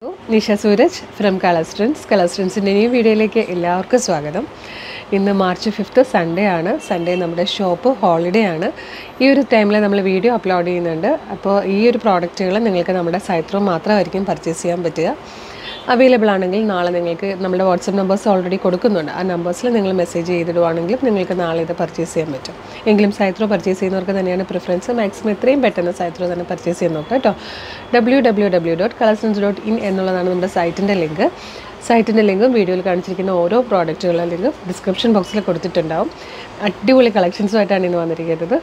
Nisha Sooraj from കളസ്ട്രൻസ് കളസ്ട്രൻസിൻ്റെ ഈ വീഡിയോയിലേക്ക് എല്ലാവർക്കും സ്വാഗതം ഇന്ന് മാർച്ച് ഫിഫ്ത്ത് സൺഡേ ആണ് സൺഡേ നമ്മുടെ ഷോപ്പ് ഹോളിഡേ ആണ് ഈ ഒരു ടൈമിൽ നമ്മൾ വീഡിയോ അപ്ലോഡ് ചെയ്യുന്നുണ്ട് അപ്പോൾ ഈ ഒരു പ്രോഡക്റ്റുകൾ നിങ്ങൾക്ക് നമ്മുടെ സൈറ്റ് ത്രൂ മാത്രമായിരിക്കും പർച്ചേസ് ചെയ്യാൻ പറ്റുക അവൈലബിൾ ആണെങ്കിൽ നാളെ നിങ്ങൾക്ക് നമ്മുടെ വാട്സപ്പ് നമ്പേഴ്സ് ഓൾറെഡി കൊടുക്കുന്നുണ്ട് ആ നമ്പേഴ്സിൽ നിങ്ങൾ മെസ്സേജ് ചെയ്തിടുവാണെങ്കിലും നിങ്ങൾക്ക് നാളെ ഇത് പർച്ചേസ് ചെയ്യാൻ പറ്റും എങ്കിലും സൈത്രോ പർച്ചേസ് ചെയ്യുന്നവർക്ക് തന്നെയാണ് പ്രിഫറൻസ് മാക്സിമം എത്രയും പെട്ടെന്ന് സൈത്രോ തന്നെ പർച്ചേസ് ചെയ്യാൻ നോക്കുക കേട്ടോ W W W dot collections dot in എന്നുള്ളതാണ് നമ്മുടെ സൈറ്റിൻ്റെ ലിങ്ക് സൈറ്റിൻ്റെ ലിങ്കും വീഡിയോയിൽ കാണിച്ചിരിക്കുന്ന ഓരോ പ്രോഡക്റ്റുകളുടെ ലിങ്കും ഡിസ്ക്രിപ്ഷൻ ബോക്സിൽ കൊടുത്തിട്ടുണ്ടാവും അടിപൊളി കളക്ഷൻസുമായിട്ടാണ് ഇന്ന് വന്നിരിക്കുന്നത്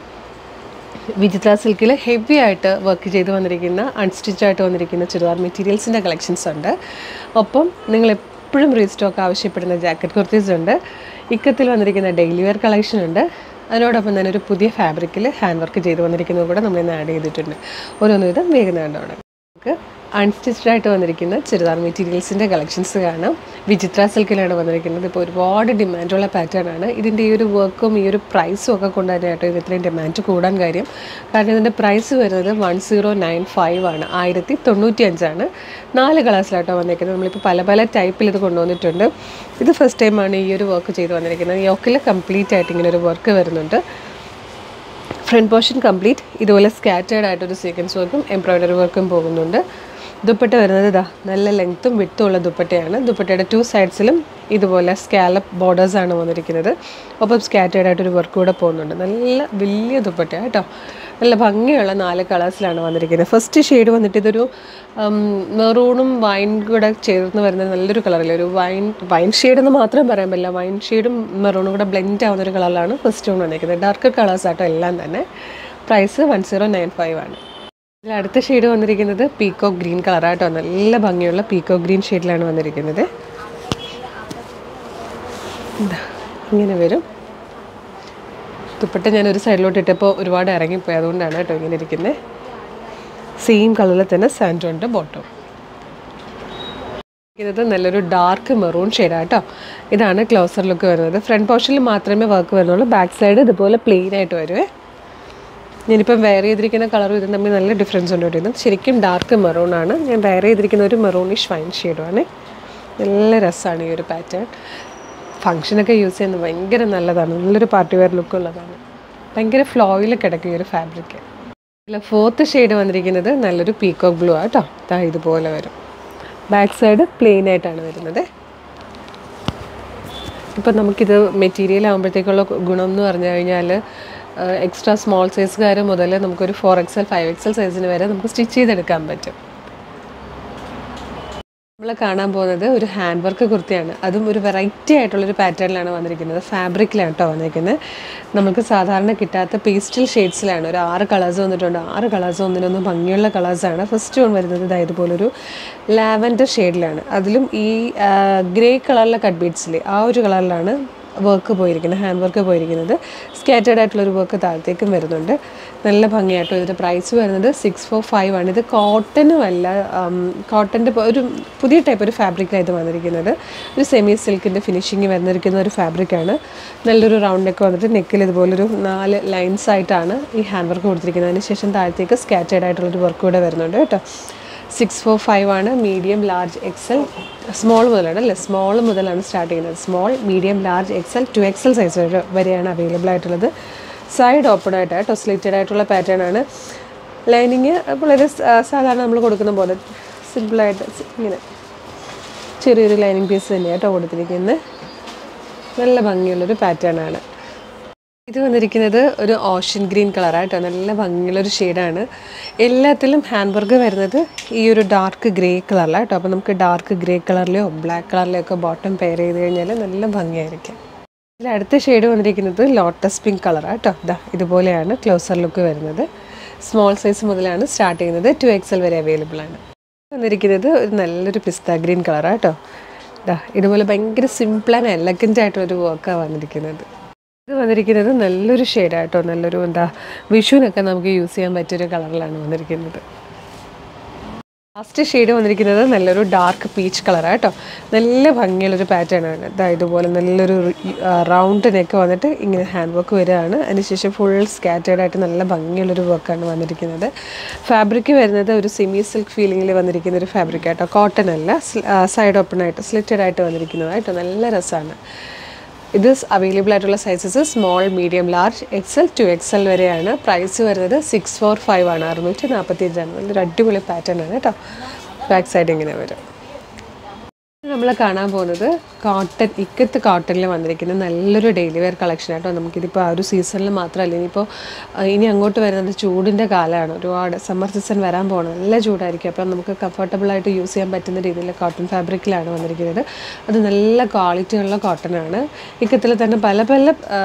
വിചിത്ര സിൽക്കിൽ ഹെവി ആയിട്ട് വർക്ക് ചെയ്ത് വന്നിരിക്കുന്ന അൺസ്റ്റിച്ച് ആയിട്ട് വന്നിരിക്കുന്ന ചുരിദാർ മെറ്റീരിയൽസിൻ്റെ കളക്ഷൻസ് ഉണ്ട് ഒപ്പം നിങ്ങൾ എപ്പോഴും റീസ്റ്റോക്ക് ആവശ്യപ്പെടുന്ന ജാക്കറ്റ് കുർത്തീസ് ഉണ്ട് ഇക്കത്തിൽ വന്നിരിക്കുന്ന ഡെയിലി വെയർ കളക്ഷൻ ഉണ്ട് അതിനോടൊപ്പം തന്നെ ഒരു പുതിയ ഫാബ്രിക്കിൽ ഹാൻഡ് വർക്ക് ചെയ്ത് വന്നിരിക്കുന്നത് കൂടെ നമ്മൾ ഇന്ന് ആഡ് ചെയ്തിട്ടുണ്ട് ഓരോന്ന് വിധം വേഗം കണ്ടോടെ നമുക്ക് അൺസ്റ്റിച്ച്ഡ് ആയിട്ട് വന്നിരിക്കുന്ന ചുരിദാർ മെറ്റീരിയൽസിൻ്റെ കളക്ഷൻസ് കാണാം വിചിത്ര സിൽക്കിലാണ് വന്നിരിക്കുന്നത് ഇപ്പോൾ ഒരുപാട് ഡിമാൻഡുള്ള പാറ്റേൺ ആണ് ഇതിൻ്റെ ഈ ഒരു വർക്കും ഈ ഒരു പ്രൈസും ഒക്കെ കൊണ്ട് തന്നെയാട്ടോ ഇത് ഇത്രയും ഡിമാൻഡ് കൂടാൻ കാര്യം കാരണം ഇതിൻ്റെ പ്രൈസ് വരുന്നത് വൺ സീറോ നയൻ ഫൈവ് ആണ് ആയിരത്തി തൊണ്ണൂറ്റി അഞ്ചാണ് നാല് കളേഴ്സിലാട്ടോ വന്നിരിക്കുന്നത് നമ്മളിപ്പോൾ പല പല ടൈപ്പിൽ ഇത് കൊണ്ടുവന്നിട്ടുണ്ട് ഇത് ഫസ്റ്റ് ടൈമാണ് ഈ ഒരു വർക്ക് ചെയ്ത് വന്നിരിക്കുന്നത് യോക്കിൽ കംപ്ലീറ്റ് ആയിട്ട് ഇങ്ങനെ ഒരു വർക്ക് വരുന്നുണ്ട് ഫ്രണ്ട് പോർഷൻ കംപ്ലീറ്റ് ഇതുപോലെ സ്കാറ്റേഡ് ആയിട്ടൊരു സീക്വൻസ് വർക്കും എംബ്രോയ്ഡറി വർക്കും പോകുന്നുണ്ട് ദുപ്പട്ട വരുന്നത് ഇതാ നല്ല ലെങ്ത്തും വിട്ടും ഉള്ള ദുപ്പട്ടയാണ് ദുപ്പട്ടയുടെ ടു സൈഡ്സിലും ഇതുപോലെ സ്കാലപ്പ് ബോർഡേഴ്സാണ് വന്നിരിക്കുന്നത് ഒപ്പം സ്കാറ്റേഡ് ആയിട്ടൊരു വർക്ക് കൂടെ പോകുന്നുണ്ട് നല്ല വലിയ ദുപ്പട്ടയാണ് കേട്ടോ നല്ല ഭംഗിയുള്ള നാല് കളേഴ്സിലാണ് വന്നിരിക്കുന്നത് ഫസ്റ്റ് ഷെയ്ഡ് വന്നിട്ട് ഇതൊരു മെറൂണും വൈൻ കൂടെ ചേർന്ന് വരുന്ന നല്ലൊരു കളറില്ല ഒരു വൈൻ വൈൻ ഷെയ്ഡ് എന്ന് മാത്രം പറയാൻ പറ്റില്ല വൈൻ ഷെയ്ഡും മെറൂണും കൂടെ ബ്ലെൻഡ് ആവുന്ന ഒരു കളറിലാണ് ഫസ്റ്റ് വൺ വന്നിരിക്കുന്നത് ഡാർക്ക് കളേഴ്സ് ആട്ടോ എല്ലാം തന്നെ price one zero nine five ആണ് ഇതിൽ അടുത്ത ഷെയ്ഡ് വന്നിരിക്കുന്നത് പീക്കോ ഗ്രീൻ കളറാട്ടോ നല്ല ഭംഗിയുള്ള പീക്കോ ഗ്രീൻ ഷെയ്ഡിലാണ് വന്നിരിക്കുന്നത് ഇതാ, ഇങ്ങനെ വരും ദുപ്പട്ട ഞാൻ ഒരു സൈഡിലോട്ട് ഇട്ടപ്പോൾ ഒരുപാട് ഇറങ്ങിപ്പോയി അതുകൊണ്ടാണ് കേട്ടോ ഇങ്ങനെ ഇരിക്കുന്നത് സെയിം കളറിൽ തന്നെ സാൻഡോണിൻ്റെ ബോട്ടം ഇത് നല്ലൊരു ഡാർക്ക് മെറൂൺ ഷെയ്ഡാണ് കേട്ടോ ഇതാണ് ക്ലോസർ ലുക്ക് വരുന്നത് ഫ്രണ്ട് പോർഷനിൽ മാത്രമേ വർക്ക് വരുന്നുള്ളൂ ബാക്ക് സൈഡ് ഇതുപോലെ പ്ലെയിൻ ആയിട്ട് വരുവേ ഞാനിപ്പം വെയർ ചെയ്തിരിക്കുന്ന കളറും ഇതും തമ്മിൽ നല്ല ഡിഫറൻസ് ഉണ്ട് കേട്ടോ ഇത് ശരിക്കും ഡാർക്ക് മെറൂൺ ആണ് ഞാൻ വെയർ ചെയ്തിരിക്കുന്ന ഒരു മെറൂണിഷ് വൈൻ ഷെയ്ഡുമാണ് നല്ല രസമാണ് ഈ ഒരു പാറ്റേൺ ഫങ്ഷനൊക്കെ യൂസ് ചെയ്യുന്നത് ഭയങ്കര നല്ലതാണ് നല്ലൊരു പാർട്ടി വെയർ ലുക്ക് ഉള്ളതാണ് ഭയങ്കര ഫ്ലോയിൽ കിടക്കും ഈ ഒരു ഫാബ്രിക് ഇതിൽ ഫോർത്ത് ഷെയ്ഡ് വന്നിരിക്കുന്നത് നല്ലൊരു പീക്കോക്ക് ബ്ലൂ ആട്ടോ ദാ ഇതുപോലെ വരും ബാക്ക് സൈഡ് പ്ലെയിൻ ആയിട്ടാണ് വരുന്നത് ഇപ്പം നമുക്കിത് മെറ്റീരിയൽ ആകുമ്പോഴത്തേക്കുള്ള ഗുണം എന്ന് പറഞ്ഞു കഴിഞ്ഞാൽ എക്സ്ട്രാ സ്മോൾ സൈസുകാർ മുതൽ നമുക്കൊരു ഫോർ എക്സൽ ഫൈവ് എക്സൽ സൈസിന് വരെ നമുക്ക് സ്റ്റിച്ച് ചെയ്തെടുക്കാൻ പറ്റും നമ്മൾ കാണാൻ പോകുന്നത് ഒരു ഹാൻഡ് വർക്ക് കുർത്തിയാണ് അതും ഒരു വെറൈറ്റി ആയിട്ടുള്ളൊരു പാറ്റേണിലാണ് വന്നിരിക്കുന്നത് ഫാബ്രിക്കിലാണ് കേട്ടോ വന്നിരിക്കുന്നത് നമുക്ക് സാധാരണ കിട്ടാത്ത പേസ്റ്റൽ ഷെയ്ഡ്സിലാണ് ഒരു ആറ് കളേഴ്സ് വന്നിട്ടുണ്ട് ആറ് കളേഴ്സ് ഒന്നിനൊന്നും ഭംഗിയുള്ള കളേഴ്സാണ് ഫസ്റ്റ് വൺ വരുന്നത് ഇതാ ഇതുപോലൊരു ലാവൻഡർ ഷെയ്ഡിലാണ് അതിലും ഈ ഗ്രേ കളറിലെ കട്ട് ബീഡ്സിൽ ആ ഒരു കളറിലാണ് വർക്ക് പോയിരിക്കുന്നത് ഹാൻഡ് വർക്ക് പോയിരിക്കുന്നത് സ്കാറ്റേഡ് ആയിട്ടുള്ളൊരു വർക്ക് താഴത്തേക്കും വരുന്നുണ്ട് നല്ല ഭംഗിയായിട്ടോ ഇതിൻ്റെ പ്രൈസ് വരുന്നത് സിക്സ് ഫോർ ഫൈവ് ആണ് ഇത് കോട്ടനും അല്ല കോട്ടൻ്റെ ഒരു പുതിയ ടൈപ്പ് ഒരു ഫാബ്രിക്കിലാണ് ഇത് വന്നിരിക്കുന്നത് ഒരു സെമി സിൽക്കിൻ്റെ ഫിനിഷിങ് വന്നിരിക്കുന്ന ഒരു ഫാബ്രിക്കാണ് നല്ലൊരു റൗണ്ട് നെക്ക് വന്നിട്ട് നെക്കിൽ ഇതുപോലൊരു നാല് ലൈൻസ് ആയിട്ടാണ് ഈ ഹാൻഡ് വർക്ക് കൊടുത്തിരിക്കുന്നത് അതിന് ശേഷം താഴത്തേക്ക് സ്കാറ്റേഡ് ആയിട്ടുള്ളൊരു വർക്ക് കൂടെ വരുന്നുണ്ട് കേട്ടോ സിക്സ് ഫോർ ഫൈവ് ആണ് മീഡിയം ലാർജ് എക്സൽ സ്മോൾ മുതലാണ് അല്ലേ സ്മോൾ മുതലാണ് സ്റ്റാർട്ട് ചെയ്യുന്നത് small medium large XL two XL size വരെ വരെയാണ് അവൈലബിൾ ആയിട്ടുള്ളത് സൈഡ് ഓപ്പൺ ആയിട്ട് കേട്ടോ സ്ലിറ്റഡ് ആയിട്ടുള്ള പാറ്റേൺ ആണ് ലൈനിങ് വളരെ സ- സാധാരണ നമ്മൾ കൊടുക്കുന്ന പോലെ സിമ്പിളായിട്ട് ഇങ്ങനെ ചെറിയൊരു ലൈനിങ് പീസ് തന്നെയാണ് കേട്ടോ കൊടുത്തിരിക്കുന്നത് നല്ല ഭംഗിയുള്ളൊരു പാറ്റേൺ ആണ് ഇത് വന്നിരിക്കുന്നത് ഒരു ഓഷ്യൻ ഗ്രീൻ കളറാണ് കേട്ടോ നല്ല ഭംഗിയുള്ളൊരു ഷെയ്ഡാണ് എല്ലാത്തിലും ഹാൻഡ് വർക്ക് വരുന്നത് ഈ ഒരു ഡാർക്ക് ഗ്രേ കളറിലാണ് കേട്ടോ അപ്പോൾ നമുക്ക് ഡാർക്ക് ഗ്രേ കളറിലെയോ ബ്ലാക്ക് കളറിലെയോ ഒക്കെ ബോട്ടം പെയർ ചെയ്ത് കഴിഞ്ഞാൽ നല്ല ഭംഗിയായിരിക്കും ഇതിൽ അടുത്ത ഷെയ്ഡ് വന്നിരിക്കുന്നത് ലോട്ടസ് പിങ്ക് കളറാണ് കേട്ടോ ഇതാ ഇതുപോലെയാണ് ക്ലോസർ ലുക്ക് വരുന്നത് സ്മോൾ സൈസ് മുതലാണ് സ്റ്റാർട്ട് ചെയ്യുന്നത് ടു എക്സൽ വരെ അവൈലബിൾ ആണ് വന്നിരിക്കുന്നത് ഒരു നല്ലൊരു പിസ്ത ഗ്രീൻ കളറാണ് കേട്ടോ ഇതാ ഇതുപോലെ ഭയങ്കര സിമ്പിൾ ആൻഡ് എലഗൻ്റ് ആയിട്ടൊരു വർക്കാണ് വന്നിരിക്കുന്നത് ഇത് വന്നിരിക്കുന്നത് നല്ലൊരു ഷെയ്ഡായിട്ടോ നല്ലൊരു എന്താ വിഷുവിനൊക്കെ നമുക്ക് യൂസ് ചെയ്യാൻ പറ്റിയൊരു കളറിലാണ് വന്നിരിക്കുന്നത് ലാസ്റ്റ് ഷെയ്ഡ് വന്നിരിക്കുന്നത് നല്ലൊരു ഡാർക്ക് പീച്ച് കളറാണ് കേട്ടോ നല്ല ഭംഗിയുള്ളൊരു പാറ്റേൺ ആണ് ഇതാ ഇതുപോലെ നല്ലൊരു റൗണ്ട് നെക്ക് വന്നിട്ട് ഇങ്ങനെ ഹാൻഡ് വർക്ക് വരികയാണ് അതിനുശേഷം ഫുൾ സ്കാറ്റേഡ് ആയിട്ട് നല്ല ഭംഗിയുള്ളൊരു വർക്കാണ് വന്നിരിക്കുന്നത് ഫാബ്രിക് വരുന്നത് ഒരു സെമി സിൽക്ക് ഫീലിങ്ങിൽ വന്നിരിക്കുന്ന ഒരു ഫാബ്രിക് ആട്ടോ കോട്ടൺ അല്ല സൈഡ് ഓപ്പൺ ആയിട്ട് സ്ലിറ്റഡ് ആയിട്ട് വന്നിരിക്കുന്നത് കേട്ടോ നല്ല രസമാണ് ഇത് അവൈലബിൾ ആയിട്ടുള്ള sizes small medium large XL two XL വരെയാണ് പ്രൈസ് വരുന്നത് സിക്സ് ഫോർ ഫൈവ് ആണ് അറുന്നൂറ്റി നാൽപ്പത്തി അഞ്ചാണ് നല്ലൊരു അടിപൊളി പാറ്റേൺ ആണ് കേട്ടോ ബാക്ക് സൈഡ് ഇങ്ങനെ വരും നമ്മൾ കാണാൻ പോകുന്നത് കോട്ടൺ ഇക്കത്ത് കോട്ടണിൽ വന്നിരിക്കുന്ന നല്ലൊരു ഡെയിലി വെയർ കളക്ഷൻ ആട്ടോ നമുക്കിതിപ്പോൾ ആ ഒരു സീസണിൽ മാത്രമല്ല ഇനിയിപ്പോൾ ആ, ഇനി അങ്ങോട്ട് വരുന്നത് ചൂടിൻ്റെ കാലമാണ് ഒരുപാട് സമ്മർ സീസൺ വരാൻ പോകണം നല്ല ചൂടായിരിക്കും അപ്പോൾ നമുക്ക് കംഫർട്ടബിൾ ആയിട്ട് യൂസ് ചെയ്യാൻ പറ്റുന്ന രീതിയിൽ കോട്ടൺ ഫാബ്രിക്കിലാണ് വന്നിരിക്കുന്നത് അത് നല്ല ക്വാളിറ്റിയുള്ള കോട്ടൺ ആണ് ഇക്കത്തിൽ തന്നെ പല പല ആ,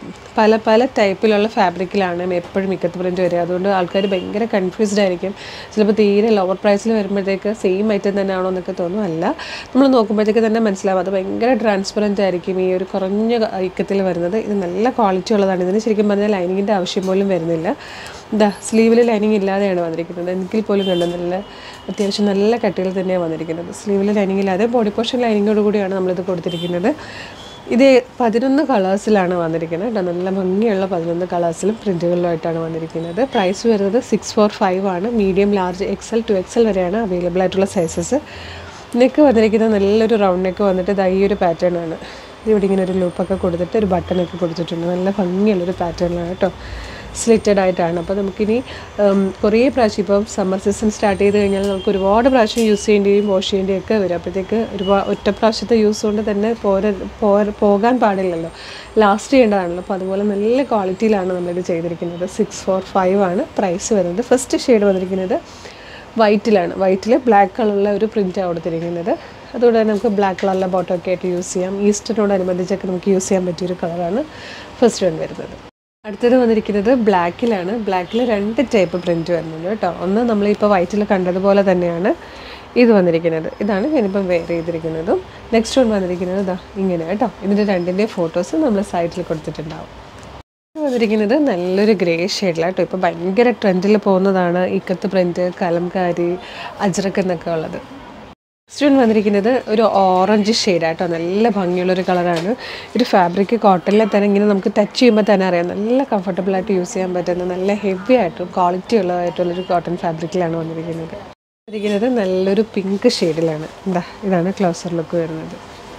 പല പല ടൈപ്പിലുള്ള ഫാബ്രിക്കിലാണ് എപ്പോഴും ഇക്കത്ത് പ്രിൻറ്റ് വരിക അതുകൊണ്ട് ആൾക്കാർ ഭയങ്കര കൺഫ്യൂസ്ഡ് ആയിരിക്കും ചിലപ്പോൾ തീരെ ലോവർ പ്രൈസിൽ വരുമ്പോഴത്തേക്ക് സെയിം ഐറ്റം തന്നെയാണോ എന്നൊക്കെ തോന്നും അല്ല നമ്മൾ നോക്കുമ്പോഴത്തേക്ക് തന്നെ മനസ്സിലാവും അത് ഭയങ്കര ട്രാൻസ്പെറൻ്റ് ആയിരിക്കും ഈ ഒരു കുറഞ്ഞ ഇക്കത്തിൽ വരുന്നത് ഇത് നല്ല ക്വാളിറ്റി ഉള്ളതാണ് ഇതിന് ശരിക്കും പറഞ്ഞാൽ ലൈനിങ്ങിൻ്റെ ആവശ്യം പോലും വരുന്നില്ല എന്താ സ്ലീവിൽ ലൈനിങ് ഇല്ലാതെയാണ് വന്നിരിക്കുന്നത് എങ്കിൽ പോലും കണ്ടു നല്ല അത്യാവശ്യം നല്ല കട്ടിയിൽ തന്നെയാണ് വന്നിരിക്കുന്നത് സ്ലീവിൽ ലൈനിങ് ഇല്ലാതെ ബോഡി പോർഷൻ ലൈനിങ്ങോട് കൂടിയാണ് നമ്മളിത് കൊടുത്തിരിക്കുന്നത് ഇത് പതിനൊന്ന് കളേഴ്സിലാണ് വന്നിരിക്കുന്നത് കേട്ടോ നല്ല ഭംഗിയുള്ള പതിനൊന്ന് കളേഴ്സിലും പ്രിൻറ്റുകളിലുമായിട്ടാണ് വന്നിരിക്കുന്നത് പ്രൈസ് വരുന്നത് സിക്സ് ഫോർ ഫൈവ് ആണ് medium large XL two XL വരെയാണ് അവൈലബിൾ ആയിട്ടുള്ള സൈസസ് നെക്ക് വന്നിരിക്കുന്നത് നല്ലൊരു റൗണ്ട് നെക്ക് വന്നിട്ട് ദാ ഈ ഒരു പാറ്റേൺ ആണ് ഇവിടെ ഇങ്ങനെ ഒരു ലൂപ്പൊക്കെ കൊടുത്തിട്ട് ഒരു ബട്ടണൊക്കെ കൊടുത്തിട്ടുണ്ട് നല്ല ഭംഗിയുള്ളൊരു പാറ്റേണിലാണ് കേട്ടോ സ്ലിറ്റഡ് ആയിട്ടാണ് അപ്പോൾ നമുക്കിനി ഉം, കുറേ പ്രാവശ്യം ഇപ്പം സമ്മർ സീസൺ സ്റ്റാർട്ട് ചെയ്ത് കഴിഞ്ഞാൽ നമുക്ക് ഒരുപാട് പ്രാവശ്യം യൂസ് ചെയ്യേണ്ടിയും വാഷ് ചെയ്യേണ്ടിയും ഒക്കെ വരും അപ്പോഴത്തേക്ക് ഒരുപാട് ഒറ്റ പ്രാവശ്യത്തെ യൂസ് കൊണ്ട് തന്നെ പോര പോര- പോകാൻ പാടില്ലല്ലോ ലാസ്റ്റ് ചെയ്യേണ്ടതാണല്ലോ അപ്പോൾ അതുപോലെ നല്ല ക്വാളിറ്റിയിലാണ് നമ്മളിത് ചെയ്തിരിക്കുന്നത് സിക്സ് ഫോർ ഫൈവ് ആണ് പ്രൈസ് വരുന്നത് ഫസ്റ്റ് ഷെയ്ഡ് വന്നിരിക്കുന്നത് വൈറ്റിലാണ് വൈറ്റിൽ ബ്ലാക്ക് കളറിലുള്ള ഒരു പ്രിൻറ്റാണ് കൊടുത്തിരിക്കുന്നത് അതുകൊണ്ട് തന്നെ നമുക്ക് ബ്ലാക്ക് കളറിലെ ബോട്ടം ഒക്കെ ആയിട്ട് യൂസ് ചെയ്യാം ഈസ്റ്ററിനോടനുബന്ധിച്ചൊക്കെ നമുക്ക് യൂസ് ചെയ്യാൻ പറ്റിയൊരു കളറാണ് ഫസ്റ്റ് വൺ വരുന്നത് അടുത്തത് വന്നിരിക്കുന്നത് ബ്ലാക്കിലാണ് ബ്ലാക്കിൽ രണ്ട് ടൈപ്പ് പ്രിൻറ്റ് വരുന്നുണ്ട് കേട്ടോ ഒന്ന് നമ്മളിപ്പോൾ വൈറ്റിൽ കണ്ടതുപോലെ തന്നെയാണ് ഇത് വന്നിരിക്കുന്നത് ഇതാണ് ഞാനിപ്പം വെയർ ചെയ്തിരിക്കുന്നതും നെക്സ്റ്റ് വൺ വന്നിരിക്കുന്നത് ഇതാ ഇങ്ങനെ കേട്ടോ ഇതിൻ്റെ രണ്ടിൻ്റെ ഫോട്ടോസ് നമ്മൾ സൈറ്റിൽ കൊടുത്തിട്ടുണ്ടാവും ഇത് വന്നിരിക്കുന്നത് നല്ലൊരു ഗ്രേ ഷെയ്ഡിലാട്ടോ ഇപ്പോൾ ഭയങ്കര ട്രെൻഡിൽ പോകുന്നതാണ് ഇക്കത്ത് പ്രിൻറ്റ് കലംകാരി അജ്രക്ക് എന്നൊക്കെ ഉള്ളത് നെക്സ്റ്റ് വൺ വന്നിരിക്കുന്നത് ഒരു ഓറഞ്ച് ഷെയ്ഡാട്ടോ നല്ല ഭംഗിയുള്ളൊരു കളറാണ് ഒരു ഫാബ്രിക് കോട്ടണിൽ തന്നെ ഇങ്ങനെ നമുക്ക് ടച്ച് ചെയ്യുമ്പോൾ തന്നെ അറിയാം നല്ല കംഫർട്ടബിൾ ആയിട്ട് യൂസ് ചെയ്യാൻ പറ്റുന്ന നല്ല ഹെവി ആയിട്ടും ക്വാളിറ്റി ഉള്ളതായിട്ടുള്ളൊരു കോട്ടൺ ഫാബ്രിക്കിലാണ് വന്നിരിക്കുന്നത് വന്നിരിക്കുന്നത് നല്ലൊരു പിങ്ക് ഷെയ്ഡിലാണ് എന്താ ഇതാണ് ക്ലോസർ ലുക്ക് വരുന്നത്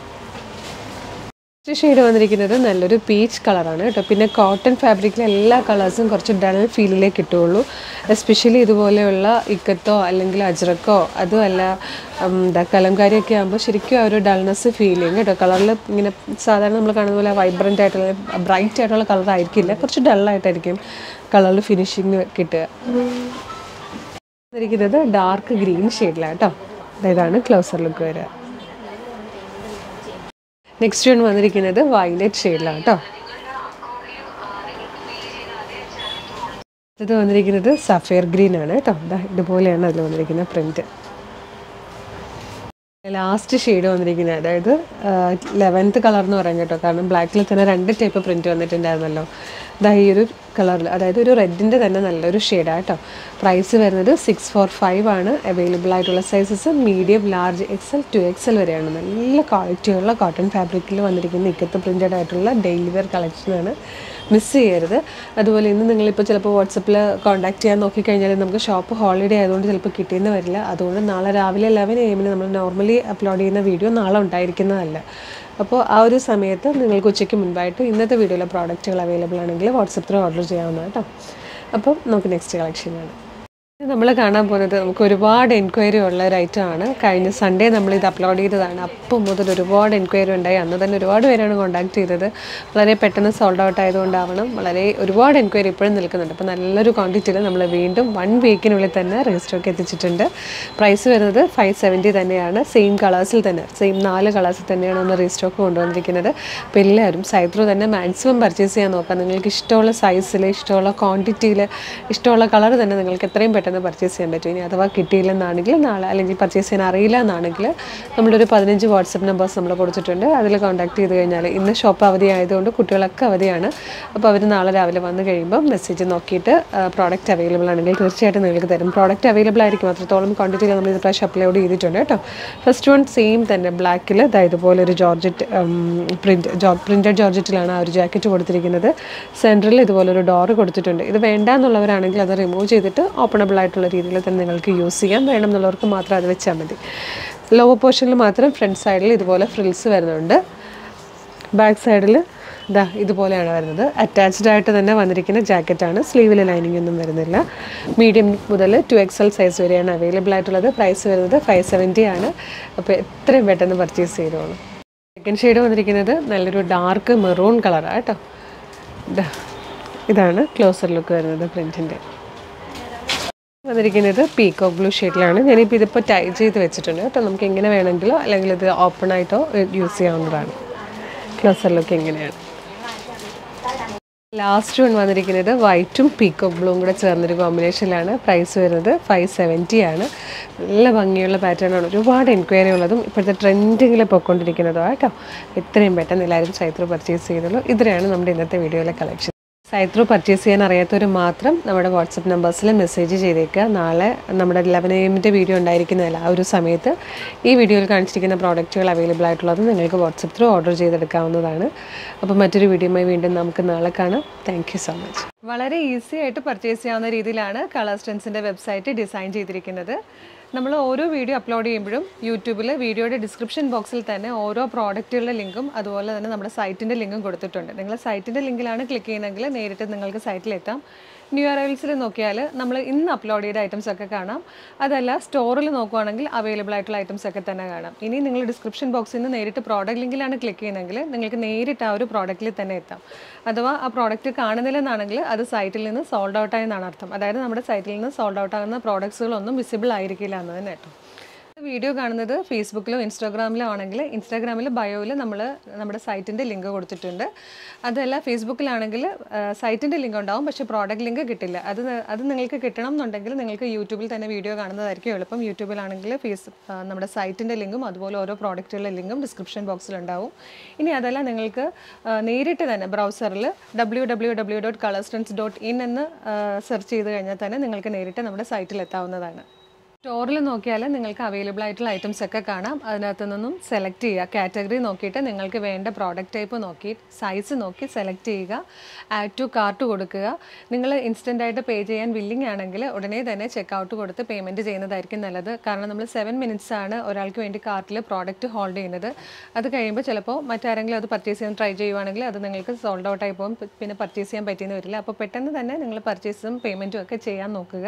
നെക്സ്റ്റ് ഷെയ്ഡ് വന്നിരിക്കുന്നത് നല്ലൊരു പീച്ച് കളറാണ് കേട്ടോ പിന്നെ കോട്ടൺ ഫാബ്രിക്കിലെ എല്ലാ കളേഴ്സും കുറച്ച് ഡൾ ഫീലിലേ കിട്ടുള്ളൂ എസ്പെഷ്യലി ഇതുപോലെയുള്ള ഇക്കത്തോ അല്ലെങ്കിൽ അജ്രക്കോ അതുമല്ല ഉം, എന്താ കലംകാരിയൊക്കെ ആകുമ്പോൾ ശരിക്കും ആ ഒരു ഡൾനെസ് ഫീൽ ചെയ്യും കേട്ടോ കളറിൽ ഇങ്ങനെ സാധാരണ നമ്മൾ കാണുന്ന പോലെ വൈബ്രൻ്റ് ആയിട്ടുള്ള ബ്രൈറ്റ് ആയിട്ടുള്ള കളർ ആയിരിക്കില്ല കുറച്ച് ഡള്ളായിട്ടായിരിക്കും കളറിൽ ഫിനിഷിങ് കിട്ടുക വന്നിരിക്കുന്നത് ഡാർക്ക് ഗ്രീൻ ഷെയ്ഡിലാണ് കേട്ടോ ഇതാണ് ക്ലോസർ ലുക്ക് വരിക നെക്സ്റ്റ് വൺ വന്നിരിക്കുന്നത് വയലറ്റ് ഷെയ്ഡിലാണ് കേട്ടോ ഇത് വന്നിരിക്കുന്നത് സഫയർ ഗ്രീൻ ആണ് കേട്ടോ ദാ ഇതുപോലെയാണ് അതിൽ വന്നിരിക്കുന്ന പ്രിന്റ് ലാസ്റ്റ് ഷെയ്ഡ് വന്നിരിക്കുന്നത് അതായത് ലെവൻത്ത് കളർ എന്ന് പറയാം കേട്ടോ കാരണം ബ്ലാക്കിൽ തന്നെ രണ്ട് ടൈപ്പ് പ്രിന്റ് വന്നിട്ടുണ്ടായിരുന്നല്ലോ ദാ ഈ ഒരു കളറിൽ അതായത് ഒരു റെഡിൻ്റെ തന്നെ നല്ലൊരു ഷെയ്ഡാണ് കേട്ടോ പ്രൈസ് വരുന്നത് സിക്സ് ഫോർ ഫൈവ് ആണ് അവൈലബിൾ ആയിട്ടുള്ള sizes medium large XL two XL വരെയാണ് നല്ല ക്വാളിറ്റിയുള്ള കോട്ടൺ ഫാബ്രിക്കിൽ വന്നിരിക്കുന്ന ഇക്കത്ത് പ്രിൻറ്റഡ് ആയിട്ടുള്ള ഡെയിലി വെയർ കളക്ഷനാണ് മിസ് ചെയ്യരുത് അതുപോലെ ഇന്ന് നിങ്ങളിപ്പോൾ ചിലപ്പോൾ വാട്സപ്പിൽ കോൺടാക്ട് ചെയ്യാൻ നോക്കിക്കഴിഞ്ഞാൽ നമുക്ക് ഷോപ്പ് ഹോളിഡേ ആയതുകൊണ്ട് ചിലപ്പോൾ കിട്ടിയെന്ന് വരില്ല അതുകൊണ്ട് നാളെ രാവിലെ ലെവൻ എ എമ്മിന് നമ്മൾ നോർമലി അപ്ലോഡ് ചെയ്യുന്ന വീഡിയോ നാളെ ഉണ്ടായിരിക്കുന്നതല്ല അപ്പോൾ ആ ഒരു സമയത്ത് നിങ്ങൾക്ക് ഉച്ചയ്ക്ക് മുൻപായിട്ട് ഇന്നത്തെ വീഡിയോയിലെ പ്രോഡക്റ്റുകൾ അവൈലബിൾ ആണെങ്കിൽ വാട്സപ്പ് ത്രൂ ഓർഡർ ചെയ്യാവുന്നതാണ് കേട്ടോ അപ്പം നമുക്ക് നെക്സ്റ്റ് കളക്ഷനാണ് നമ്മൾ കാണാൻ പോകുന്നത് നമുക്ക് ഒരുപാട് എൻക്വയറി ഉള്ള ഒരു ഐറ്റം ആണ് കഴിഞ്ഞ സൺഡേ നമ്മൾ ഇത് അപ്ലോഡ് ചെയ്തതാണ് അപ്പം മുതൽ ഒരുപാട് എൻക്വയറി ഉണ്ടായി അന്ന് തന്നെ ഒരുപാട് പേരാണ് കോൺടാക്ട് ചെയ്തത് വളരെ പെട്ടെന്ന് സോൾഡ് ഔട്ട് ആയതുകൊണ്ടാവണം വളരെ ഒരുപാട് എൻക്വയറി ഇപ്പോഴും നിൽക്കുന്നുണ്ട് അപ്പോൾ നല്ലൊരു ക്വാണ്ടിറ്റിയിൽ നമ്മൾ വീണ്ടും വൺ വീക്കിനുള്ളിൽ തന്നെ രജിസ്റ്റർക്ക് എത്തിച്ചിട്ടുണ്ട് പ്രൈസ് വരുന്നത് ഫൈവ് സെവൻറ്റി തന്നെയാണ് സെയിം കളേഴ്സിൽ തന്നെ സെയിം നാല് കളേഴ്സിൽ തന്നെയാണ് നമ്മൾ റീസ്റ്റോക്ക് കൊണ്ടുവന്നിരിക്കുന്നത് അപ്പോൾ എല്ലാവരും സൈത്രൂ തന്നെ മാക്സിമം പർച്ചേസ് ചെയ്യാൻ നോക്കാം നിങ്ങൾക്ക് ഇഷ്ടമുള്ള സൈസിൽ ഇഷ്ടമുള്ള ക്വാണ്ടിറ്റിയിൽ ഇഷ്ടമുള്ള കളർ തന്നെ നിങ്ങൾക്ക് എത്രയും പെട്ടെന്ന് പെട്ടെന്ന് പർച്ചേസ് ചെയ്യാൻ പറ്റും ഇനി അഥവാ കിട്ടിയില്ലെന്നാണെങ്കിൽ നാളെ അല്ലെങ്കിൽ പർച്ചേസ് ചെയ്യാൻ അറിയില്ല എന്നാണെങ്കിൽ നമ്മളൊരു പതിനഞ്ച് വാട്സപ്പ് നമ്പേഴ്സ് നമ്മൾ കൊടുത്തിട്ടുണ്ട് അതിൽ കോൺടാക്ട് ചെയ്ത് കഴിഞ്ഞാൽ ഇന്ന് ഷോപ്പ് അവധി ആയതുകൊണ്ട് കുട്ടികളൊക്കെ അവധിയാണ് അപ്പോൾ അവർ നാളെ രാവിലെ വന്ന് കഴിയുമ്പോൾ മെസ്സേജ് നോക്കിയിട്ട് പ്രോഡക്റ്റ് അവൈലബിൾ ആണെങ്കിൽ തീർച്ചയായിട്ടും നിങ്ങൾക്ക് തരും പ്രോഡക്റ്റ് അവൈലബിൾ ആയിരിക്കും അത്രത്തോളം ക്വാണ്ടിറ്റിയിൽ നമ്മൾ ഇത് പ്രാവശ്യം അപ്ലോഡ് ചെയ്തിട്ടുണ്ട് കേട്ടോ ഫസ്റ്റ് വൺ സെയിം തന്നെ ബ്ലാക്കിൽ ഇതാ ഇതുപോലെ ഒരു ജോർജറ്റ് പ്രിൻറ്റ് ജോ പ്രിൻറ്റഡ് ജോർജറ്റിലാണ് ആ ഒരു ജാക്കറ്റ് കൊടുത്തിരിക്കുന്നത് സെൻറ്ററിൽ ഇതുപോലെ ഒരു ഡോറ് കൊടുത്തിട്ടുണ്ട് ഇത് വേണ്ട എന്നുള്ളവരാണെങ്കിൽ അത് റിമൂവ് ചെയ്തിട്ട് ഓപ്പണബിൾ ആയിട്ടുള്ള രീതിയിൽ തന്നെ നിങ്ങൾക്ക് യൂസ് ചെയ്യാം വേണം എന്നുള്ളവർക്ക് മാത്രം അത് വെച്ചാൽ മതി ലോവർ പോർഷനിൽ മാത്രം ഫ്രണ്ട് സൈഡിൽ ഇതുപോലെ ഫ്രിൽസ് വരുന്നുണ്ട് ബാക്ക് സൈഡിൽ ഇതാ ഇതുപോലെയാണ് വരുന്നത് അറ്റാച്ച്ഡ് ആയിട്ട് തന്നെ വന്നിരിക്കുന്ന ജാക്കറ്റാണ് സ്ലീവിൽ ലൈനിങ് ഒന്നും വരുന്നില്ല മീഡിയം മുതൽ ടു എക്സൽ സൈസ് വരെയാണ് അവൈലബിൾ ആയിട്ടുള്ളത് പ്രൈസ് വരുന്നത് ഫൈവ് സെവൻറ്റി ആണ് അപ്പോൾ എത്രയും പെട്ടെന്ന് പർച്ചേസ് ചെയ്തോളൂ സെക്കൻഡ് ഷെയ്ഡ് വന്നിരിക്കുന്നത് നല്ലൊരു ഡാർക്ക് മെറൂൺ കളറാണ് കേട്ടോ ഇതാ ഇതാണ് ക്ലോസർ ലുക്ക് വരുന്നത് പ്രിൻറ്റിൻ്റെ വന്നിരിക്കുന്നത് പീക്കോ ബ്ലൂ ഷെയ്ഡിലാണ് ഞാനിപ്പോൾ ഇതിപ്പോൾ ടൈ ചെയ്ത് വെച്ചിട്ടുണ്ട് കേട്ടോ നമുക്ക് എങ്ങനെ വേണമെങ്കിലോ അല്ലെങ്കിൽ ഇത് ഓപ്പൺ ആയിട്ടോ യൂസ് ചെയ്യാവുന്നതാണ് ക്ലോസർ ലുക്ക് എങ്ങനെയാണ് ലാസ്റ്റ് വൺ വന്നിരിക്കുന്നത് വൈറ്റും പീക്കോ ബ്ലൂവും കൂടെ ചേർന്നൊരു കോമ്പിനേഷനിലാണ് പ്രൈസ് വരുന്നത് ഫൈവ് സെവൻറ്റി ആണ് നല്ല ഭംഗിയുള്ള പാറ്റേൺ ആണ് ഒരുപാട് എൻക്വയറി ഉള്ളതും ഇപ്പോഴത്തെ ട്രെൻഡിങ്ങിൽ പൊയ്ക്കൊണ്ടിരിക്കുന്നതും കേട്ടോ എത്രയും പെട്ടെന്ന് എല്ലാവരും സൈത്ര പർച്ചേസ് ചെയ്തുള്ളൂ ഇതിലാണ് നമ്മുടെ ഇന്നത്തെ വീഡിയോയിലെ കളക്ഷൻ സൈത്രോ പർച്ചേസ് ചെയ്യാൻ അറിയാത്തവർ മാത്രം നമ്മുടെ വാട്സപ്പ് നമ്പേഴ്സിൽ മെസ്സേജ് ചെയ്തേക്കുക നാളെ നമ്മുടെ ലെവൻ എമ്മിൻ്റെ വീഡിയോ ഉണ്ടായിരിക്കുന്നതല്ല ആ ഒരു സമയത്ത് ഈ വീഡിയോയിൽ കാണിച്ചിരിക്കുന്ന പ്രോഡക്റ്റുകൾ അവൈലബിൾ ആയിട്ടുള്ളത് നിങ്ങൾക്ക് വാട്സപ്പ് ത്രൂ ഓർഡർ ചെയ്തെടുക്കാവുന്നതാണ് അപ്പോൾ മറ്റൊരു വീഡിയോയുമായി വീണ്ടും നമുക്ക് നാളെ കാണാം താങ്ക് സോ മച്ച് വളരെ ഈസി ആയിട്ട് പർച്ചേസ് ചെയ്യാവുന്ന രീതിയിലാണ് കളർ സ്റ്റെൻസിൻ്റെ വെബ്സൈറ്റ് ഡിസൈൻ ചെയ്തിരിക്കുന്നത് നമ്മൾ ഓരോ വീഡിയോ അപ്ലോഡ് ചെയ്യുമ്പോഴും യൂട്യൂബിൽ വീഡിയോയുടെ ഡിസ്ക്രിപ്ഷൻ ബോക്സിൽ തന്നെ ഓരോ പ്രോഡക്റ്റുകളുടെ ലിങ്കും അതുപോലെ തന്നെ നമ്മുടെ സൈറ്റിൻ്റെ ലിങ്കും കൊടുത്തിട്ടുണ്ട് നിങ്ങൾ സൈറ്റിൻ്റെ ലിങ്കിലാണ് ക്ലിക്ക് ചെയ്യുന്നതെങ്കിൽ നേരിട്ട് നിങ്ങൾക്ക് സൈറ്റിലെത്താം ന്യൂ അറൈവൽസിൽ നോക്കിയാൽ നമ്മൾ ഇന്ന് അപ്ലോഡ് ചെയ്ത ഐറ്റംസ് ഒക്കെ കാണാം അതല്ല സ്റ്റോറിൽ നോക്കുവാണെങ്കിൽ അവൈലബിൾ ആയിട്ടുള്ള ഐറ്റംസ് ഒക്കെ തന്നെ കാണാം ഇനി നിങ്ങൾ ഡിസ്ക്രിപ്ഷൻ ബോക്സിൽ നിന്ന് നേരിട്ട് പ്രോഡക്റ്റ് ലിങ്കിലാണ് ക്ലിക്ക് ചെയ്യുന്നതെങ്കിൽ നിങ്ങൾക്ക് നേരിട്ട് ആ ഒരു പ്രോഡക്റ്റിൽ തന്നെ എത്താം അഥവാ ആ പ്രോഡക്റ്റ് കാണുന്നില്ലെന്നാണെങ്കിൽ അത് സൈറ്റിൽ നിന്ന് സോൾഡ് ഔട്ട് ആയെന്നാണ് അർത്ഥം അതായത് നമ്മുടെ സൈറ്റിൽ നിന്ന് സോൾഡ് ഔട്ട് ആകുന്ന പ്രോഡക്ട്സുകളൊന്നും വിസിബിൾ ആയിരിക്കില്ല എന്ന് തന്നെ കേട്ടോ വീഡിയോ കാണുന്നത് ഫേസ്ബുക്കിലോ ഇൻസ്റ്റാഗ്രാമിലോ ആണെങ്കിൽ ഇൻസ്റ്റാഗ്രാമിൽ ബയോയിൽ നമ്മൾ നമ്മുടെ സൈറ്റിൻ്റെ ലിങ്ക് കൊടുത്തിട്ടുണ്ട് അതല്ല ഫേസ്ബുക്കിലാണെങ്കിൽ സൈറ്റിൻ്റെ ലിങ്ക് ഉണ്ടാവും പക്ഷേ പ്രോഡക്റ്റ് ലിങ്ക് കിട്ടില്ല അത് ന- അത് നിങ്ങൾക്ക് കിട്ടണം എന്നുണ്ടെങ്കിൽ നിങ്ങൾക്ക് യൂട്യൂബിൽ തന്നെ വീഡിയോ കാണുന്നതായിരിക്കും എളുപ്പം യൂട്യൂബിലാണെങ്കിൽ ഫേസ് ആ, നമ്മുടെ സൈറ്റിൻ്റെ ലിങ്കും അതുപോലെ ഓരോ പ്രോഡക്റ്റുകളുടെ ലിങ്കും ഡിസ്ക്രിപ്ഷൻ ബോക്സിൽ ഉണ്ടാവും ഇനി അതല്ല നിങ്ങൾക്ക് ആ, നേരിട്ട് തന്നെ ബ്രൗസറിൽ ഡബ്ല്യൂ ഡബ്ല്യൂ ഡബ്ല്യൂ ഡോട്ട് കളർസ്റ്റൻസ് ഡോട്ട് ഇൻ എന്ന് സെർച്ച് ചെയ്ത് കഴിഞ്ഞാൽ തന്നെ നിങ്ങൾക്ക് നേരിട്ട് നമ്മുടെ സൈറ്റിൽ എത്താവുന്നതാണ് സ്റ്റോറിൽ നോക്കിയാൽ നിങ്ങൾക്ക് അവൈലബിൾ ആയിട്ടുള്ള ഐറ്റംസ് ഒക്കെ കാണാം അതിനകത്ത് നിന്നും സെലക്ട് ചെയ്യുക കാറ്റഗറി നോക്കിയിട്ട് നിങ്ങൾക്ക് വേണ്ട പ്രോഡക്റ്റ് ടൈപ്പ് നോക്കി സൈസ് നോക്കി സെലക്ട് ചെയ്യുക ആഡ് ടു കാർട്ട് കൊടുക്കുക നിങ്ങൾ ഇൻസ്റ്റൻ്റ് ആയിട്ട് പേ ചെയ്യാൻ വില്ലിംഗ് ആണെങ്കിൽ ഉടനെ തന്നെ ചെക്കൗട്ട് കൊടുത്ത് പേയ്മെൻറ്റ് ചെയ്യുന്നതായിരിക്കും നല്ലത് കാരണം നമ്മൾ സെവൻ മിനിറ്റ്സ് ആണ് ഒരാൾക്ക് വേണ്ടി കാർട്ടിൽ പ്രോഡക്റ്റ് ഹോൾഡ് ചെയ്യുന്നത് അത് കഴിയുമ്പോൾ ചിലപ്പോൾ മറ്റാരെങ്കിലും അത് പർച്ചേസ് ചെയ്യാൻ ട്രൈ ചെയ്യുവാണെങ്കിൽ അത് നിങ്ങൾക്ക് സോൾഡ് ഔട്ട് ആയി പോകും പിന്നെ പർച്ചേസ് ചെയ്യാൻ പറ്റിയെന്ന് വരില്ല അപ്പോൾ പെട്ടെന്ന് തന്നെ നിങ്ങൾ പർച്ചേസും പേയ്മെൻറ്റും ഒക്കെ ചെയ്യാൻ നോക്കുക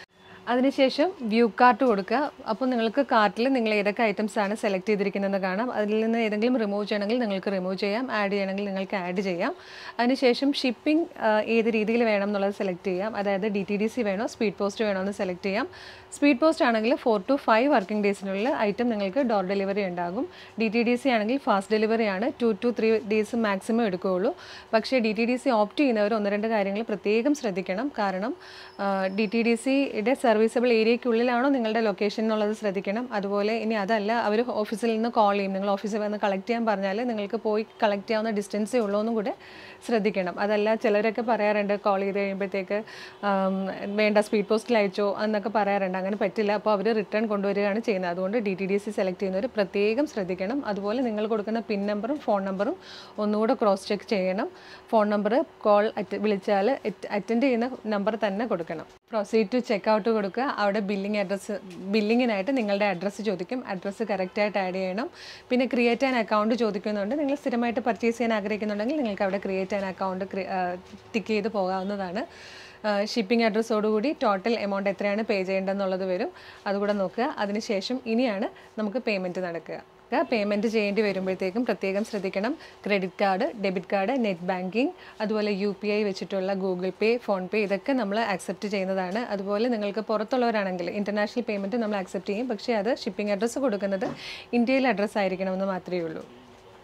അതിനുശേഷം വ്യൂ കാർട്ട് കൊടുക്കുക അപ്പോൾ നിങ്ങൾക്ക് കാർട്ടിൽ നിങ്ങൾ ഏതൊക്കെ ഐറ്റംസ് ആണ് സെലക്ട് ചെയ്തിരിക്കുന്നതെന്ന് കാണാം അതിൽ നിന്ന് ഏതെങ്കിലും റിമൂവ് ചെയ്യണമെങ്കിൽ നിങ്ങൾക്ക് റിമൂവ് ചെയ്യാം ആഡ് ചെയ്യണമെങ്കിൽ നിങ്ങൾക്ക് ആഡ് ചെയ്യാം അതിനുശേഷം ഷിപ്പിംഗ് ഏത് രീതിയിൽ വേണം എന്നുള്ളത് സെലക്ട് ചെയ്യാം അതായത് ഡി ടി ഡി സി വേണോ സ്പീഡ് പോസ്റ്റ് വേണോ എന്ന് സെലക്ട് ചെയ്യാം സ്പീഡ് പോസ്റ്റ് ആണെങ്കിൽ ഫോർ ടു ഫൈവ് വർക്കിംഗ് ഡേയ്സിനുള്ളിൽ ഐറ്റം നിങ്ങൾക്ക് ഡോർ ഡെലിവറി ഉണ്ടാകും ഡി ടി ഡി സി ആണെങ്കിൽ ഫാസ്റ്റ് ഡെലിവറി ആണ് two to three days maximum എടുക്കുകയുള്ളൂ പക്ഷേ D T D C opt ചെയ്യുന്നവർ ഒന്ന് രണ്ട് കാര്യങ്ങൾ പ്രത്യേകം ശ്രദ്ധിക്കണം കാരണം ഡി ടി ഡി സിയുടെ സർവീസബിൾ ഏരിയയ്ക്കുള്ളിലാണോ നിങ്ങളുടെ ലൊക്കേഷൻ എന്നുള്ളത് ശ്രദ്ധിക്കണം അതുപോലെ ഇനി അതല്ല അവർ ഓഫീസിൽ നിന്ന് കോൾ ചെയ്യും നിങ്ങൾ ഓഫീസിൽ വന്ന് കളക്ട് ചെയ്യാൻ പറഞ്ഞാൽ നിങ്ങൾക്ക് പോയി കളക്ട് ചെയ്യാവുന്ന ഡിസ്റ്റൻസേ ഉള്ളൂ എന്നും കൂടെ ശ്രദ്ധിക്കണം അതല്ല ചിലരൊക്കെ പറയാറുണ്ട് കോൾ ചെയ്ത് കഴിയുമ്പോഴത്തേക്ക് ആം, വേണ്ട സ്പീഡ് പോസ്റ്റിൽ അയച്ചോ എന്നൊക്കെ പറയാറുണ്ട് അങ്ങനെ പറ്റില്ല അപ്പോൾ അവർ റിട്ടേൺ കൊണ്ടുവരികയാണ് ചെയ്യുന്നത് അതുകൊണ്ട് D T D C select ചെയ്യുന്നവർ പ്രത്യേകം ശ്രദ്ധിക്കണം അതുപോലെ നിങ്ങൾ കൊടുക്കുന്ന പിൻ നമ്പറും ഫോൺ നമ്പറും ഒന്നുകൂടെ ക്രോസ് ചെക്ക് ചെയ്യണം ഫോൺ നമ്പർ കോൾ വിളിച്ചാൽ അറ്റൻഡ് ചെയ്യുന്ന നമ്പർ തന്നെ കൊടുക്കണം പ്രൊസീഡ് ടു ചെക്ക് ഔട്ട് കൊടുക്കുക അവിടെ ബില്ലിംഗ് അഡ്രസ്സ് ബില്ലിങ്ങിനായിട്ട് നിങ്ങളുടെ അഡ്രസ്സ് ചോദിക്കും അഡ്രസ്സ് കറക്റ്റായിട്ട് ആഡ് ചെയ്യണം പിന്നെ ക്രിയേറ്റ് ആൻ അക്കൗണ്ട് ചോദിക്കുന്നുണ്ട് നിങ്ങൾ സ്ഥിരമായിട്ട് പർച്ചേസ് ചെയ്യാൻ ആഗ്രഹിക്കുന്നുണ്ടെങ്കിൽ നിങ്ങൾക്ക് അവിടെ ക്രിയേറ്റ് ആൻ അക്കൗണ്ട് ടിക്ക് ചെയ്ത് പോകാവുന്നതാണ് ഷിപ്പിംഗ് അഡ്രസ്സോടുകൂടി ടോട്ടൽ എമൗണ്ട് എത്രയാണ് പേ ചെയ്യേണ്ടതെന്നുള്ളത് വരും അതുകൂടെ നോക്കുക അതിനുശേഷം ഇനിയാണ് നമുക്ക് പേയ്മെൻറ്റ് നടക്കുക പേയ്മെൻറ്റ് ചെയ്യേണ്ടി വരുമ്പോഴത്തേക്കും പ്രത്യേകം ശ്രദ്ധിക്കണം credit card debit card net banking അതുപോലെ യു പി ഐ വെച്ചിട്ടുള്ള ഗൂഗിൾ പേ ഫോൺ പേ ഇതൊക്കെ നമ്മൾ ആക്സെപ്റ്റ് ചെയ്യുന്നതാണ് അതുപോലെ നിങ്ങൾക്ക് പുറത്തുള്ളവരാണെങ്കിൽ ഇൻ്റർനാഷണൽ പേയ്മെൻറ്റ് നമ്മൾ ആക്സെപ്റ്റ് ചെയ്യും പക്ഷേ അത് ഷിപ്പിംഗ് അഡ്രസ്സ് കൊടുക്കുന്നത് ഇന്ത്യയിലെ അഡ്രസ്സ് ആയിരിക്കണമെന്ന് മാത്രമേ ഉള്ളൂ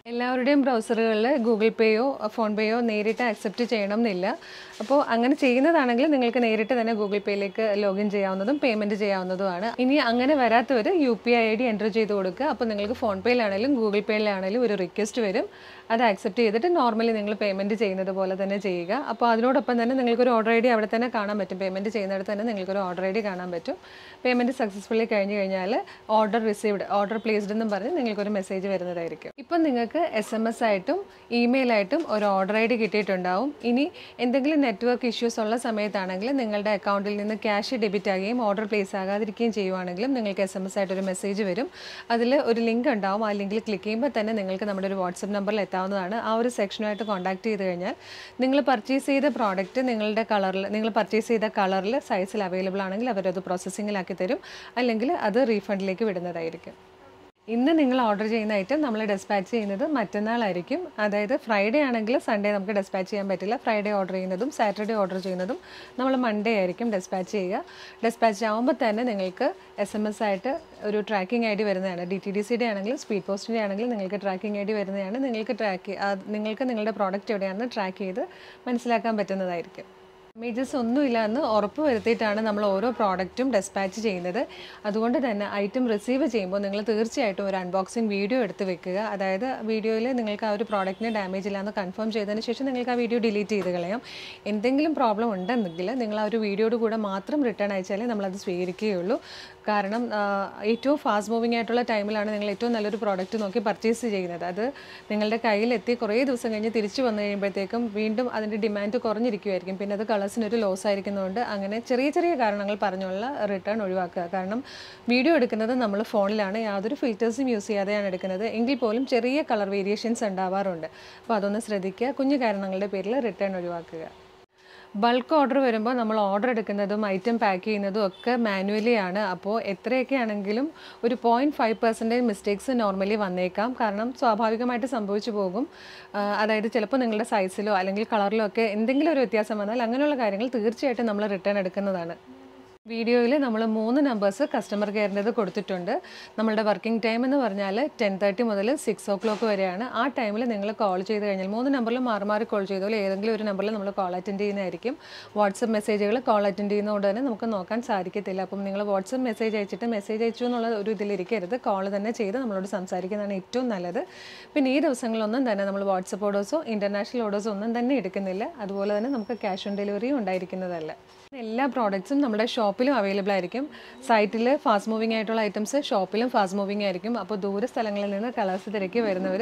എല്ലാവരുടെയും ബ്രൗസറുകളിൽ ഗൂഗിൾ പേയോ ഫോൺ പേയോ നേരിട്ട് അക്സെപ്റ്റ് ചെയ്യണം എന്നില്ല അപ്പോൾ അങ്ങനെ ചെയ്യുന്നതാണെങ്കിൽ നിങ്ങൾക്ക് നേരിട്ട് തന്നെ ഗൂഗിൾ പേയിലേക്ക് ലോഗിൻ ചെയ്യാവുന്നതും പേയ്മെൻറ്റ് ചെയ്യാവുന്നതുമാണ് ഇനി അങ്ങനെ വരാത്തവർ U P I I D enter ചെയ്ത് കൊടുക്കുക അപ്പോൾ നിങ്ങൾക്ക് ഫോൺ പേയിലാണെങ്കിലും ഗൂഗിൾ പേയിലാണെങ്കിലും ഒരു റിക്വസ്റ്റ് വരും അത് ആക്സെപ്റ്റ് ചെയ്തിട്ട് നോർമലി നിങ്ങൾ പേയ്മെൻറ്റ് ചെയ്യുന്നത് പോലെ തന്നെ ചെയ്യുക അപ്പോൾ അതിനോടൊപ്പം തന്നെ നിങ്ങൾക്കൊരു ഓർഡർ ഐ ഡി അവിടെ തന്നെ കാണാൻ പറ്റും പേയ്മെൻറ്റ് ചെയ്യുന്നിടത്ത് തന്നെ നിങ്ങൾക്കൊരു ഓർഡർ ഐ ഡി കാണാൻ പറ്റും പേയ്മെൻറ്റ് സക്സസ്ഫുള്ളി കഴിഞ്ഞ് കഴിഞ്ഞാൽ ഓർഡർ റിസീവ്ഡ് ഓർഡർ പ്ലേസ്ഡ് എന്നും പറഞ്ഞ് നിങ്ങൾക്കൊരു മെസ്സേജ് വരുന്നതായിരിക്കും ഇപ്പം നിങ്ങൾക്ക് എസ് എം എസ് ആയിട്ടും ഇമെയിലായിട്ടും ഒരു ഓർഡർ ഐ ഡി കിട്ടിയിട്ടുണ്ടാവും ഇനി എന്തെങ്കിലും നെറ്റ്വർക്ക് ഇഷ്യൂസ് ഉള്ള സമയത്താണെങ്കിൽ നിങ്ങളുടെ അക്കൗണ്ടിൽ നിന്ന് ക്യാഷ് ഡെബിറ്റ് ആകുകയും ഓർഡർ പ്ലേസ് ആകാതിരിക്കുകയും ചെയ്യുവാണെങ്കിലും നിങ്ങൾക്ക് എസ് എം എസ് ആയിട്ട് ഒരു മെസ്സേജ് വരും അതിൽ ഒരു ലിങ്ക് ഉണ്ടാവും ആ ലിങ്കിൽ ക്ലിക്ക് ചെയ്യുമ്പോൾ തന്നെ നിങ്ങൾക്ക് നമ്മുടെ ഒരു വാട്സപ്പ് നമ്പറിൽ എത്താവുന്നതാണ് ആ ഒരു സെക്ഷനുമായിട്ട് കോൺടാക്ട് ചെയ്ത് കഴിഞ്ഞാൽ നിങ്ങൾ പർച്ചേസ് ചെയ്ത പ്രോഡക്റ്റ് നിങ്ങളുടെ കളറിൽ നിങ്ങൾ പർച്ചേസ് ചെയ്ത കളറിൽ സൈസിൽ അവൈലബിൾ ആണെങ്കിൽ അവരത് പ്രോസസ്സിങ്ങിലാക്കി തരും അല്ലെങ്കിൽ അത് റീഫണ്ടിലേക്ക് വിടുന്നതായിരിക്കും ഇന്ന് നിങ്ങൾ ഓർഡർ ചെയ്യുന്ന ഐറ്റം നമ്മൾ ഡെസ്പാച്ച് ചെയ്യുന്നത് മറ്റന്നാളായിരിക്കും അതായത് ഫ്രൈഡേ ആണെങ്കിൽ സൺഡേ നമുക്ക് ഡെസ്പാച്ച് ചെയ്യാൻ പറ്റില്ല ഫ്രൈഡേ ഓർഡർ ചെയ്യുന്നതും സാറ്റർഡേ ഓർഡർ ചെയ്യുന്നതും നമ്മൾ മൺഡേ ആയിരിക്കും ഡെസ്പാച്ച് ചെയ്യുക ഡെസ്പാച്ച് ആകുമ്പോൾ തന്നെ നിങ്ങൾക്ക് എസ് എം എസ് ആയിട്ട് ഒരു ട്രാക്കിംഗ് ഐ ഡി വരുന്നതാണ് ഡി ടി ഡി സിയുടെ ആണെങ്കിലും സ്പീഡ് പോസ്റ്റിൻ്റെ ആണെങ്കിലും നിങ്ങൾക്ക് ട്രാക്കിംഗ് ഐ ഡി വരുന്നതാണ് നിങ്ങൾക്ക് ട്രാക്ക് നിങ്ങൾക്ക് നിങ്ങളുടെ പ്രോഡക്റ്റ് എവിടെയാണെന്ന് ട്രാക്ക് ചെയ്ത് മനസ്സിലാക്കാൻ പറ്റുന്നതായിരിക്കും ഡാമേജസ് ഒന്നുമില്ല എന്ന് ഉറപ്പ് വരുത്തിയിട്ടാണ് നമ്മൾ ഓരോ പ്രോഡക്റ്റും ഡെസ്പാച്ച് ചെയ്യുന്നത് അതുകൊണ്ട് തന്നെ ഐറ്റം റിസീവ് ചെയ്യുമ്പോൾ നിങ്ങൾ തീർച്ചയായിട്ടും ഒരു അൺബോക്സിങ് വീഡിയോ എടുത്ത് വെക്കുക അതായത് വീഡിയോയിൽ നിങ്ങൾക്ക് ആ ഒരു പ്രോഡക്റ്റിന് ഡാമേജ് ഇല്ലാന്ന് കൺഫേം ചെയ്തതിന് ശേഷം നിങ്ങൾക്ക് ആ വീഡിയോ ഡിലീറ്റ് ചെയ്ത് കളയാം എന്തെങ്കിലും പ്രോബ്ലം ഉണ്ടെന്നെങ്കിൽ നിങ്ങൾ ആ ഒരു വീഡിയോയുടെ കൂടെ മാത്രം റിട്ടേൺ അയച്ചാലേ നമ്മളത് സ്വീകരിക്കുകയുള്ളൂ കാരണം ആ, ഏറ്റവും ഫാസ്റ്റ് മൂവിങ് ആയിട്ടുള്ള ടൈമിലാണ് നിങ്ങൾ ഏറ്റവും നല്ലൊരു പ്രോഡക്റ്റ് നോക്കി പർച്ചേസ് ചെയ്യുന്നത് അത് നിങ്ങളുടെ കയ്യിലെത്തി കുറേ ദിവസം കഴിഞ്ഞ് തിരിച്ചു വന്നു കഴിയുമ്പോഴത്തേക്കും വീണ്ടും അതിൻ്റെ ഡിമാൻഡ് കുറഞ്ഞിരിക്കുമായിരിക്കും പിന്നെ അത് കളേഴ്സിനൊരു ലോസ് ആയിരിക്കുന്നതുകൊണ്ട് അങ്ങനെ ചെറിയ ചെറിയ കാരണങ്ങൾ പറഞ്ഞുള്ള റിട്ടേൺ ഒഴിവാക്കുക കാരണം വീഡിയോ എടുക്കുന്നത് നമ്മൾ ഫോണിലാണ് യാതൊരു ഫിൽറ്റേഴ്സും യൂസ് ചെയ്യാതെയാണ് എടുക്കുന്നത് എങ്കിൽ പോലും ചെറിയ കളർ വേരിയേഷൻസ് ഉണ്ടാവാറുണ്ട് അപ്പോൾ അതൊന്ന് ശ്രദ്ധിക്കുക കുഞ്ഞു കാരണങ്ങളുടെ പേരിൽ റിട്ടേൺ ഒഴിവാക്കുക ബൾക്ക് ഓർഡർ വരുമ്പോൾ നമ്മൾ ഓർഡർ എടുക്കുന്നതും ഐറ്റം പാക്ക് ചെയ്യുന്നതും ഒക്കെ മാനുവലി ആണ് അപ്പോൾ എത്രയൊക്കെ ആണെങ്കിലും ഒരു point five percentage mistakes normally വന്നേക്കാം കാരണം സ്വാഭാവികമായിട്ട് സംഭവിച്ചു പോകും ആ, അതായത് ചിലപ്പോൾ നിങ്ങളുടെ സൈസിലോ അല്ലെങ്കിൽ കളറിലോ ഒക്കെ എന്തെങ്കിലും ഒരു വ്യത്യാസം വന്നാൽ അങ്ങനെയുള്ള കാര്യങ്ങൾ തീർച്ചയായിട്ടും നമ്മൾ റിട്ടേൺ എടുക്കുന്നതാണ് വീഡിയോയിൽ നമ്മൾ മൂന്ന് നമ്പേഴ്സ് കസ്റ്റമർ കെയറിൻ്റെത് കൊടുത്തിട്ടുണ്ട് നമ്മളുടെ വർക്കിംഗ് ടൈം എന്ന് പറഞ്ഞാൽ ടെൻ തേർട്ടി മുതൽ സിക്സ് ഓ ക്ലോക്ക് വരെയാണ് ആ ടൈമിൽ നിങ്ങൾ കോൾ ചെയ്ത് കഴിഞ്ഞാൽ മൂന്ന് നമ്പറിൽ മാറി മാറി കോൾ ചെയ്തോളൂ ഏതെങ്കിലും ഒരു നമ്പറിൽ നമ്മൾ കോൾ അറ്റൻഡ് ചെയ്യുന്നതായിരിക്കും വാട്സപ്പ് മെസ്സേജുകൾ കോൾ അറ്റൻഡ് ചെയ്യുന്നതുകൊണ്ട് തന്നെ നമുക്ക് നോക്കാൻ സാധിക്കത്തില്ല അപ്പം നിങ്ങൾ വാട്സപ്പ് മെസ്സേജ് അയച്ചിട്ട് മെസ്സേജ് അയച്ചു എന്നുള്ള ഒരു ഇതിലിരിക്കരുത് കോൾ തന്നെ ചെയ്ത് നമ്മളോട് സംസാരിക്കുന്നതാണ് ഏറ്റവും നല്ലത് പിന്നെ ഈ ദിവസങ്ങളിലൊന്നും തന്നെ നമ്മൾ വാട്സപ്പ് ഓർഡേഴ്സോ ഇൻ്റർനാഷണൽ ഓർഡേഴ്സോ ഒന്നും തന്നെ എടുക്കുന്നില്ല അതുപോലെ തന്നെ നമുക്ക് ക്യാഷ് ഓൺ ഡെലിവറിയും ഉണ്ടായിരിക്കുന്നതല്ല എല്ലാ പ്രോഡക്റ്റ്സും നമ്മുടെ ഷോപ്പിലും അവൈലബിൾ ആയിരിക്കും സൈറ്റിൽ ഫാസ്റ്റ് മൂവിങ് ആയിട്ടുള്ള ഐറ്റംസ് ഷോപ്പിലും ഫാസ്റ്റ് മൂവിങ് ആയിരിക്കും അപ്പോൾ ദൂര സ്ഥലങ്ങളിൽ നിന്ന് കളേഴ്സ് തിരക്കി വരുന്നവർ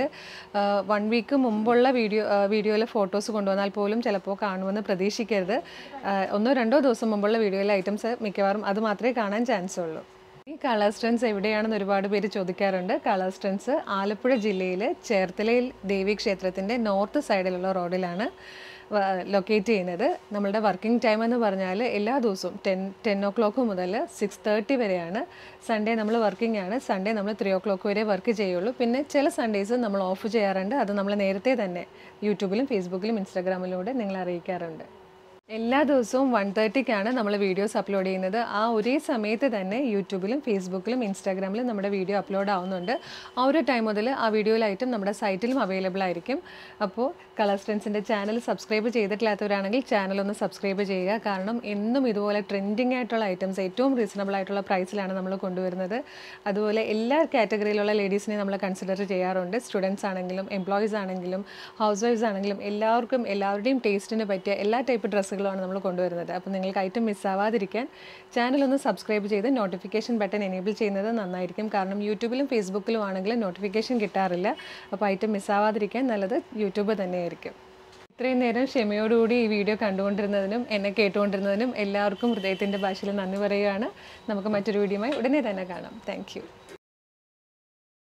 വൺ വീക്ക് മുമ്പുള്ള വീഡിയോ വീഡിയോയിലെ ഫോട്ടോസ് കൊണ്ടുവന്നാൽ പോലും ചിലപ്പോൾ കാണുമെന്ന് പ്രതീക്ഷിക്കരുത് ആ, ഒന്നോ രണ്ടോ ദിവസം മുമ്പുള്ള വീഡിയോയിലെ ഐറ്റംസ് മിക്കവാറും അത് മാത്രമേ കാണാൻ ചാൻസ് ഉള്ളൂ ഈ കളർ സ്റ്റൺസ് എവിടെയാണെന്ന് ഒരുപാട് പേര് ചോദിക്കാറുണ്ട് കളർ സ്റ്റൺസ് ആലപ്പുഴ ജില്ലയിൽ ചേർത്തലയിൽ ദേവി ക്ഷേത്രത്തിൻ്റെ നോർത്ത് സൈഡിലുള്ള റോഡിലാണ് ലൊക്കേറ്റ് ചെയ്യുന്നത് നമ്മളുടെ വർക്കിംഗ് ടൈം എന്ന് പറഞ്ഞാൽ എല്ലാ ദിവസവും ടെൻ ടെൻ ഒ ക്ലോക്ക് മുതൽ സിക്സ് തേർട്ടി വരെയാണ് സൺഡേ നമ്മൾ വർക്കിംഗ് ആണ് സൺഡേ നമ്മൾ ത്രീ ഒ ക്ലോക്ക് വരെ വർക്ക് ചെയ്യുള്ളൂ പിന്നെ ചില സൺഡേസ് നമ്മൾ ഓഫ് ചെയ്യാറുണ്ട് അത് നമ്മൾ നേരത്തെ തന്നെ യൂട്യൂബിലും ഫേസ്ബുക്കിലും ഇൻസ്റ്റാഗ്രാമിലൂടെ നിങ്ങളെ അറിയിക്കാറുണ്ട് എല്ലാ ദിവസവും വൺ തേർട്ടിക്കാണ് നമ്മൾ വീഡിയോസ് അപ്ലോഡ് ചെയ്യുന്നത് ആ ഒരേ സമയത്ത് തന്നെ യൂട്യൂബിലും ഫേസ്ബുക്കിലും ഇൻസ്റ്റാഗ്രാമിലും നമ്മുടെ വീഡിയോ അപ്ലോഡ് ആവുന്നുണ്ട് ആ ഒരു ടൈം മുതൽ ആ വീഡിയോയിലായിട്ടും നമ്മുടെ സൈറ്റിലും അവൈലബിൾ ആയിരിക്കും അപ്പോൾ കളർ സ്ട്രെൻസിൻ്റെ ചാനൽ സബ്സ്ക്രൈബ് ചെയ്തിട്ടില്ലാത്തവരാണെങ്കിൽ ചാനൽ ഒന്ന് സബ്സ്ക്രൈബ് ചെയ്യുക കാരണം എന്നും ഇതുപോലെ ട്രെൻഡിങ് ആയിട്ടുള്ള ഐറ്റംസ് ഏറ്റവും റീസണബിൾ ആയിട്ടുള്ള പ്രൈസിലാണ് നമ്മൾ കൊണ്ടുവരുന്നത് അതുപോലെ എല്ലാ കാറ്റഗറിയിലുള്ള ലേഡീസിനെ നമ്മൾ കൺസിഡർ ചെയ്യാറുണ്ട് സ്റ്റുഡൻസ് ആണെങ്കിലും എംപ്ലോയീസ് ആണെങ്കിലും ഹൗസ് വൈഫ്സ് ആണെങ്കിലും എല്ലാവർക്കും എല്ലാവരുടെയും ടേസ്റ്റിന് പറ്റിയ എല്ലാ ടൈപ്പ് ഡ്രസ്സുകളുമാണ് നമ്മൾ കൊണ്ടുവരുന്നത് അപ്പോൾ നിങ്ങൾക്ക് ഐറ്റം മിസ്സാവാതിരിക്കാൻ ചാനൽ ഒന്ന് സബ്സ്ക്രൈബ് ചെയ്ത് നോട്ടിഫിക്കേഷൻ ബട്ടൺ എനേബിൾ ചെയ്യുന്നത് നന്നായിരിക്കും കാരണം യൂട്യൂബിലും ഫേസ്ബുക്കിലും ആണെങ്കിലും നോട്ടിഫിക്കേഷൻ കിട്ടാറില്ല അപ്പോൾ ഐറ്റം മിസ്സാവാതിരിക്കാൻ നല്ലത് യൂട്യൂബ് തന്നെയായിരിക്കും ഇത്രയും നേരം ക്ഷമയോടുകൂടി ഈ വീഡിയോ കണ്ടുകൊണ്ടിരുന്നതിനും എന്നെ കേട്ടുകൊണ്ടിരുന്നതിനും എല്ലാവർക്കും ഹൃദയത്തിൻ്റെ ഭാഷയിൽ നന്ദി പറയുകയാണ് നമുക്ക് മറ്റൊരു വീഡിയോയുമായി ഉടനെ തന്നെ കാണാം താങ്ക്